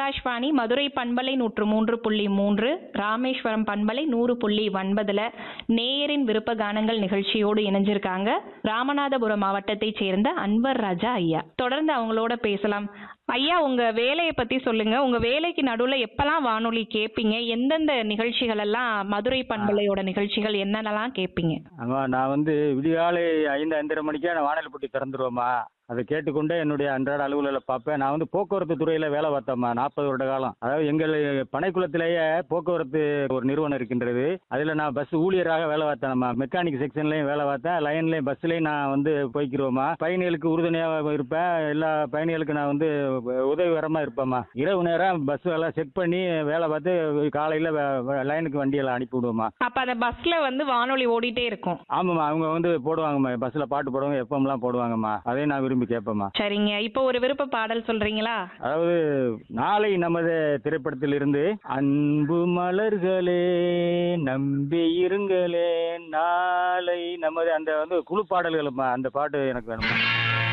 ஆகாஷ்வாணி மதுரை பண்பலை நூற்று மூன்று புள்ளி மூன்று ராமேஸ்வரம் பண்பலை நூறு புள்ளி ஒன்பதுல நேயரின் விருப்ப கானங்கள் நிகழ்ச்சியோடு இணைஞ்சிருக்காங்க ராமநாதபுரம் மாவட்டத்தைச் சேர்ந்த அன்வர் ராஜா ஐயா தொடர்ந்து அவங்களோட பேசலாம் ஐயா உங்க வேலையை பத்தி சொல்லுங்க உங்க வேலைக்கு நடுவுல எப்பெல்லாம் வானொலி கேட்பீங்க எந்தெந்த நிகழ்ச்சிகள் எல்லாம் மதுரை பண்பலையோட நிகழ்ச்சிகள் என்னென்னலாம் கேட்பீங்க ஆமா நான் வந்து விடிகாலை ஐந்து ஐந்தரை மணிக்கே நான் வானொலி பெட்டி திறந்துருவேம்மா அதை கேட்டுக்கொண்டே என்னுடைய அன்றாட அலுவலில் பார்ப்பேன் நான் வந்து போக்குவரத்து துறையில் வேலை பார்த்தேம்மா நாற்பது வருட காலம் அதாவது எங்கள் பனைக்குளத்திலேயே போக்குவரத்து ஒரு நிறுவனம் இருக்கின்றது அதில் நான் பஸ் ஊழியராக வேலை பார்த்தேன்மா மெக்கானிக் செக்ஷன்லையும் வேலை பார்த்தேன் லைன்லையும் பஸ்லையும் நான் வந்து போய்க்கிருவேம்மா பயணிகளுக்கு உறுதுணையாக இருப்பேன் எல்லா பயணிகளுக்கு நான் வந்து உதவிகரமாக இருப்பேம்மா இரவு நேரம் பஸ் எல்லாம் செக் பண்ணி வேலை பார்த்து காலையில் லைனுக்கு வண்டியெல்லாம் அனுப்பி விடுவோம்மா அப்ப அந்த பஸ்ல வந்து வானொலி ஓடிட்டே இருக்கும் ஆமாம்மா அவங்க வந்து போடுவாங்கம்மா பஸ்ஸில் பாட்டு போடுவாங்க எஃப்எம்லாம் போடுவாங்கம்மா அதையும் நான் விரும்பி கேட்பேம்மா சரிங்க இப்போ ஒரு விருப்ப பாடல் சொல்றீங்களா அதாவது நாளை நமது திரைப்படத்தில் இருந்து அன்பு மலர்களே நம்பி இருங்களே நாளை நமது அந்த வந்து குழு பாடல்களும்மா அந்த பாட்டு எனக்கு வேணுமா